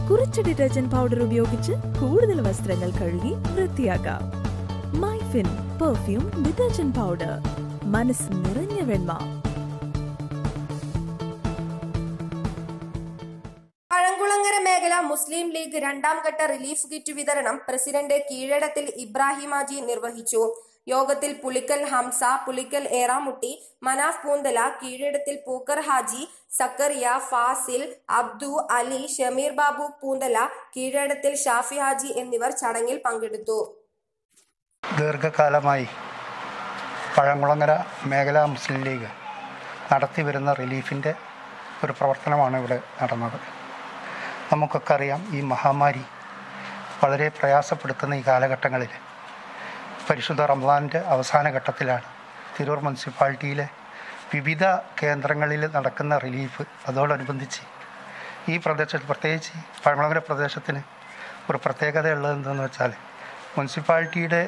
കുറച്ച് detergent powder ഉപയോഗിച്ച് കൂടുതൽ വസ്ത്രങ്ങൾ കഴുകി വൃത്തിയാക്കാം മൈഫിൻ പെർഫ്യൂം ഡിറ്റർജന്റ് പൗഡർ മനസ്സ് നിറഞ്ഞ വെണ്മ പഴങ്കുളങ്ങര മേഖല മുസ്ലിം ലീഗ് രണ്ടാം ഘട്ട റിലീഫ് കിറ്റ് വിതരണം പ്രസിഡന്റ് കീഴടത്തിൽ ഇബ്രാഹിമാജി നിർവഹിച്ചു യോഗത്തിൽ പുളിക്കൽ ഹംസ പുളിക്കൽ ഏറാമുട്ടി മനാഫ് പൂന്തല കീഴടത്തിൽ പൂക്കർ ഹാജി സക്കറിയ ഫാസിൽ അബ്ദു അലി ഷമീർ ബാബു പൂന്തല കീഴടത്തിൽ ഷാഫി ഹാജി എന്നിവർ ചടങ്ങിൽ പങ്കെടുത്തു ദീർഘകാലമായി പഴങ്കുളങ്ങര മേഖലാ മുസ്ലിം ലീഗ് നടത്തി വരുന്ന റിലീഫിൻ്റെ ഒരു പ്രവർത്തനമാണ് ഇവിടെ നടന്നത് നമുക്കൊക്കെ അറിയാം ഈ മഹാമാരി വളരെ പ്രയാസപ്പെടുത്തുന്ന ഈ കാലഘട്ടങ്ങളിൽ പരിശുദ്ധ റംസാൻ്റെ അവസാന ഘട്ടത്തിലാണ് തിരൂർ മുനിസിപ്പാലിറ്റിയിലെ വിവിധ കേന്ദ്രങ്ങളിൽ നടക്കുന്ന റിലീഫ് അതോടനുബന്ധിച്ച് ഈ പ്രദേശത്ത് പ്രത്യേകിച്ച് പഴമുളകര പ്രദേശത്തിന് ഒരു പ്രത്യേകത ഉള്ളത് എന്തെന്ന് വെച്ചാൽ മുനിസിപ്പാലിറ്റിയുടെ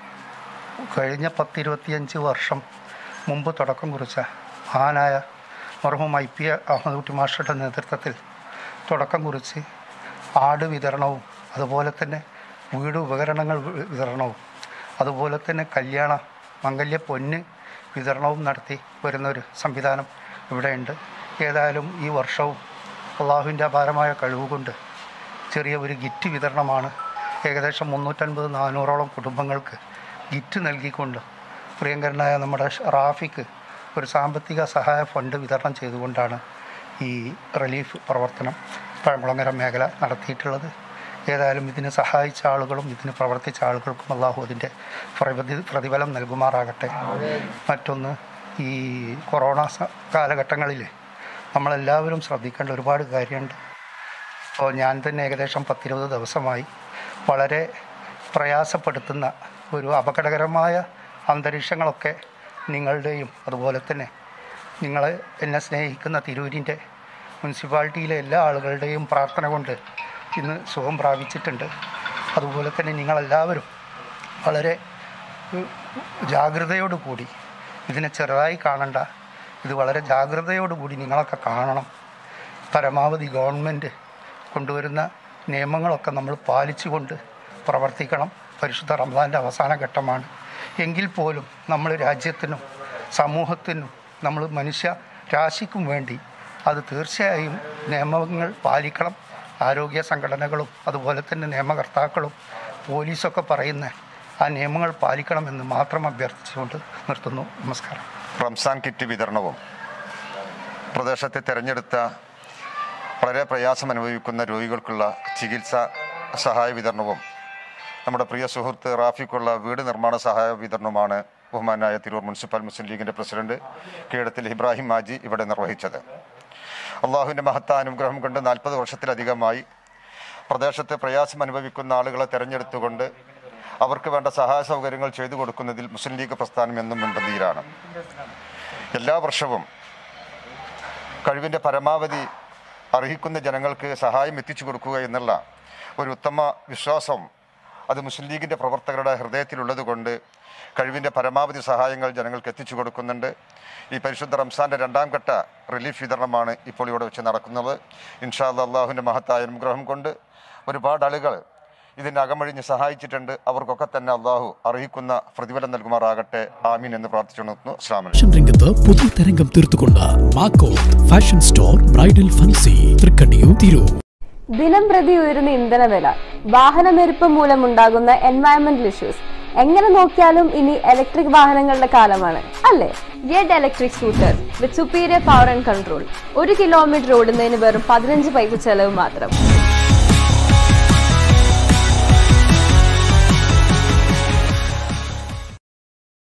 കഴിഞ്ഞ പത്തിരുപത്തിയഞ്ച് വർഷം മുമ്പ് തുടക്കം കുറിച്ച മഹാനായ മർഹൂം ഐ പി അഹമ്മദ് കുട്ടി മാസ്റ്ററുടെ നേതൃത്വത്തിൽ തുടക്കം കുറിച്ച് ആട് വിതരണവും അതുപോലെ തന്നെ വീട് ഉപകരണങ്ങൾ വി- വിതരണവും അതുപോലെ തന്നെ കല്യാണ മംഗല്യ പൊന്ന് വിതരണവും നടത്തി വരുന്നൊരു സംവിധാനം ഇവിടെയുണ്ട് ഏതായാലും ഈ വർഷവും അള്ളാഹുവിൻ്റെ അപാരമായ കഴിവുകൊണ്ട് ചെറിയ ഒരു ഗിറ്റ് വിതരണമാണ് ഏകദേശം മുന്നൂറ്റൻപത് നാനൂറോളം കുടുംബങ്ങൾക്ക് ഗിറ്റ് നൽകിക്കൊണ്ട് പ്രിയങ്കരനായ നമ്മുടെ ഷ- റാഫിക്ക് ഒരു സാമ്പത്തിക സഹായ ഫണ്ട് വിതരണം ചെയ്തുകൊണ്ടാണ് ഈ റിലീഫ് പ്രവർത്തനം പഴമുളങ്ങര മേഖല നടത്തിയിട്ടുള്ളത് ഏതായാലും ഇതിന് സഹായിച്ച ആളുകളും ഇതിന് പ്രവർത്തിച്ച ആളുകൾക്കും അള്ളാഹു അതിൻ്റെ പ്രതി പ്രതിഫലം നൽകുമാറാകട്ടെ മറ്റൊന്ന് ഈ കൊറോണ സ- കാലഘട്ടങ്ങളിൽ നമ്മളെല്ലാവരും ശ്രദ്ധിക്കേണ്ട ഒരുപാട് കാര്യമുണ്ട് അപ്പോൾ ഞാൻ തന്നെ ഏകദേശം പത്തിരുപത് ദിവസമായി വളരെ പ്രയാസപ്പെടുത്തുന്ന ഒരു അപകടകരമായ അന്തരീക്ഷങ്ങളൊക്കെ നിങ്ങളുടെയും അതുപോലെ തന്നെ നിങ്ങളെ എന്നെ സ്നേഹിക്കുന്ന തിരൂരിൻ്റെ മുനിസിപ്പാലിറ്റിയിലെ എല്ലാ ആളുകളുടെയും പ്രാർത്ഥന കൊണ്ട് ഇന്ന് സുഖം പ്രാപിച്ചിട്ടുണ്ട് അതുപോലെ തന്നെ നിങ്ങളെല്ലാവരും വളരെ ഉം, ജാഗ്രതയോടു കൂടി ഇതിനെ ചെറുതായി കാണണ്ട ഇത് വളരെ ജാഗ്രതയോടുകൂടി നിങ്ങളൊക്കെ കാണണം പരമാവധി ഗവൺമെൻറ് കൊണ്ടുവരുന്ന നിയമങ്ങളൊക്കെ നമ്മൾ പാലിച്ചുകൊണ്ട് പ്രവർത്തിക്കണം പരിശുദ്ധ റംസാൻ്റെ അവസാന ഘട്ടമാണ് എങ്കിൽ പോലും നമ്മൾ രാജ്യത്തിനും സമൂഹത്തിനും നമ്മൾ മനുഷ്യ രാശിക്കും വേണ്ടി അത് തീർച്ചയായും നിയമങ്ങൾ പാലിക്കണം ആരോഗ്യ സംഘടനകളും അതുപോലെ തന്നെ നിയമകർത്താക്കളും പോലീസൊക്കെ പറയുന്ന ആ നിയമങ്ങൾ പാലിക്കണമെന്ന് മാത്രം അഭ്യർത്ഥിച്ചുകൊണ്ട് നിർത്തുന്നു നമസ്കാരം റംസാൻ കിറ്റ് വിതരണവും പ്രദേശത്തെ തിരഞ്ഞെടുത്ത വളരെ പ്രയാസം അനുഭവിക്കുന്ന രോഗികൾക്കുള്ള ചികിത്സാ സഹായ വിതരണവും നമ്മുടെ പ്രിയ സുഹൃത്ത് റാഫിക്കുള്ള വീട് നിർമ്മാണ സഹായ വിതരണവുമാണ് ബഹുമാനായ തിരൂർ മുനിസിപ്പൽ മുസ്ലിം ലീഗിൻ്റെ പ്രസിഡന്റ് കീഴത്തിൽ ഇബ്രാഹിം മാജി ഇവിടെ നിർവഹിച്ചത് അള്ളാഹുവിൻ്റെ മഹത്താ അനുഗ്രഹം കൊണ്ട് നാൽപ്പത് വർഷത്തിലധികമായി പ്രദേശത്ത് പ്രയാസം അനുഭവിക്കുന്ന ആളുകളെ തെരഞ്ഞെടുത്തുകൊണ്ട് അവർക്ക് വേണ്ട സഹായ സൗകര്യങ്ങൾ ചെയ്തു കൊടുക്കുന്നതിൽ മുസ്ലിം ലീഗ് പ്രസ്ഥാനം എന്നും മുൻപന്തിയിലാണ് എല്ലാ വർഷവും കഴിവിൻ്റെ പരമാവധി അർഹിക്കുന്ന ജനങ്ങൾക്ക് സഹായം എത്തിച്ചു കൊടുക്കുക എന്നുള്ള ഒരു ഉത്തമ വിശ്വാസം അത് മുസ്ലിം ലീഗിൻ്റെ പ്രവർത്തകരുടെ ഹൃദയത്തിലുള്ളത് കൊണ്ട് കഴിവിൻ്റെ പരമാവധി സഹായങ്ങൾ ജനങ്ങൾക്ക് എത്തിച്ചു കൊടുക്കുന്നുണ്ട് ഈ പരിശുദ്ധ റംസാൻ്റെ രണ്ടാം ഘട്ട റിലീഫ് വിതരണമാണ് ഇപ്പോൾ ഇവിടെ വെച്ച് നടക്കുന്നത് ഇൻഷാ അല്ലാ അള്ളാഹുവിൻ്റെ മഹത്തായ അനുഗ്രഹം കൊണ്ട് ഒരുപാട് ആളുകൾ ഇതിന് അകമഴിഞ്ഞ് സഹായിച്ചിട്ടുണ്ട് അവർക്കൊക്കെ തന്നെ അള്ളാഹു അർഹിക്കുന്ന പ്രതിഫലം നൽകുമാറാകട്ടെ ആമീൻ എന്ന് പ്രാർത്ഥിച്ചു നിർത്തുന്നു അസ്ലാം വലൈക്കും. ഫാഷൻ രംഗത്ത് പുതിയ തരംഗം തീർത്തുകൊണ്ട് മാക്കോ fashion store bridal fancy Thrikkanniyur Tirur ദിനം പ്രതി ഉയരുന്ന ഇന്ധനവില വാഹനമെരുപ്പ് മൂലമുണ്ടാകുന്ന എൻവയറമെന്റൽ ഇഷ്യൂസ് എങ്ങനെ നോക്കിയാലും ഇനി ഇലക്ട്രിക് വാഹനങ്ങളുടെ കാലമാണ് അല്ലേ ജെഡ് electric scooter with superior power and control ഒരു കിലോമീറ്റർ ഓടുന്നതിന് വെറും പതിനഞ്ച് പൈസ ചെലവ് മാത്രം